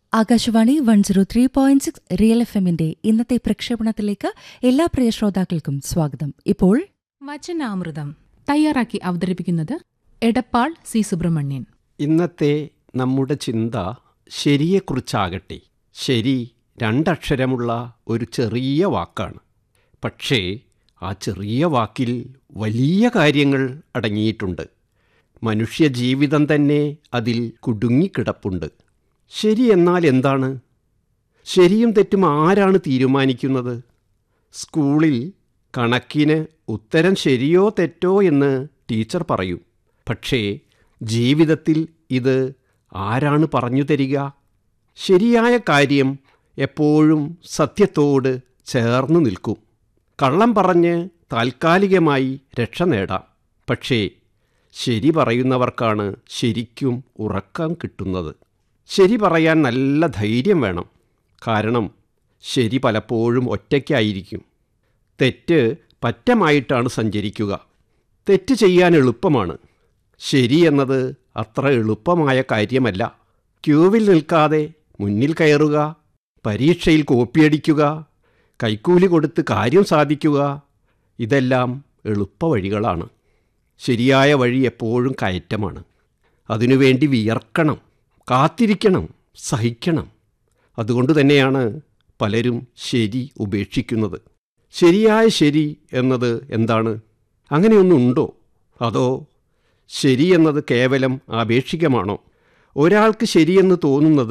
Akashvani one zero three point six real F എമ്മിന്റെ ഇന്നത്തെ പ്രക്ഷേപണത്തിലേക്ക് എല്ലാ പ്രിയ ശ്രോതാക്കൾക്കും സ്വാഗതം ഇപ്പോൾ വചനാമൃതം തയ്യാറാക്കി അവതരിപ്പിക്കുന്നത് എടപ്പാൾ സി സുബ്രഹ്മണ്യൻ ഇന്നത്തെ നമ്മുടെ ചിന്ത ശരിയെക്കുറിച്ചാകട്ടെ ശരി രണ്ടക്ഷരമുള്ള ഒരു ചെറിയ വാക്കാണ് പക്ഷേ ആ ചെറിയ വാക്കിൽ വലിയ കാര്യങ്ങൾ അടങ്ങിയിട്ടുണ്ട് മനുഷ്യ ജീവിതം തന്നെ അതിൽ കുടുങ്ങിക്കിടപ്പുണ്ട് ശരി എന്നാൽ എന്താണ് ശരിയും തെറ്റും ആരാണ് തീരുമാനിക്കുന്നത് സ്കൂളിൽ കണക്കിന് ഉത്തരം ശരിയോ തെറ്റോ എന്ന് ടീച്ചർ പറയും പക്ഷേ ജീവിതത്തിൽ ഇത് ആരാണ് പറഞ്ഞു തരിക ശരിയായ കാര്യം എപ്പോഴും സത്യത്തോട് ചേർന്ന് നിൽക്കും കള്ളം പറഞ്ഞ് താൽക്കാലികമായി രക്ഷ നേടാം പക്ഷേ ശരി പറയുന്നവർക്കാണ് ശരിക്കും ഉറക്കം കിട്ടുന്നത് ശരി പറയാൻ നല്ല ധൈര്യം വേണം കാരണം ശരി പലപ്പോഴും ഒറ്റയ്ക്കായിരിക്കും തെറ്റ് പറ്റമായിട്ടാണ് സഞ്ചരിക്കുക തെറ്റ് ചെയ്യാൻ എളുപ്പമാണ് ശരി എന്നത് അത്ര എളുപ്പമായ കാര്യമല്ല ക്യൂവിൽ നിൽക്കാതെ മുന്നിൽ കയറുക പരീക്ഷയിൽ കോപ്പിയടിക്കുക കൈക്കൂലി കൊടുത്ത് കാര്യം സാധിക്കുക ഇതെല്ലാം എളുപ്പവഴികളാണ് ശരിയായ വഴി എപ്പോഴും കയറ്റമാണ് അതിനുവേണ്ടി വിയർക്കണം കാത്തിരിക്കണം സഹിക്കണം അതുകൊണ്ട് തന്നെയാണ് പലരും ശരി ഉപേക്ഷിക്കുന്നത് ശരിയായ ശരി എന്നത് എന്താണ് അങ്ങനെയൊന്നുണ്ടോ അതോ ശരി എന്നത് കേവലം ആപേക്ഷികമാണോ ഒരാൾക്ക് ശരിയെന്ന് തോന്നുന്നത്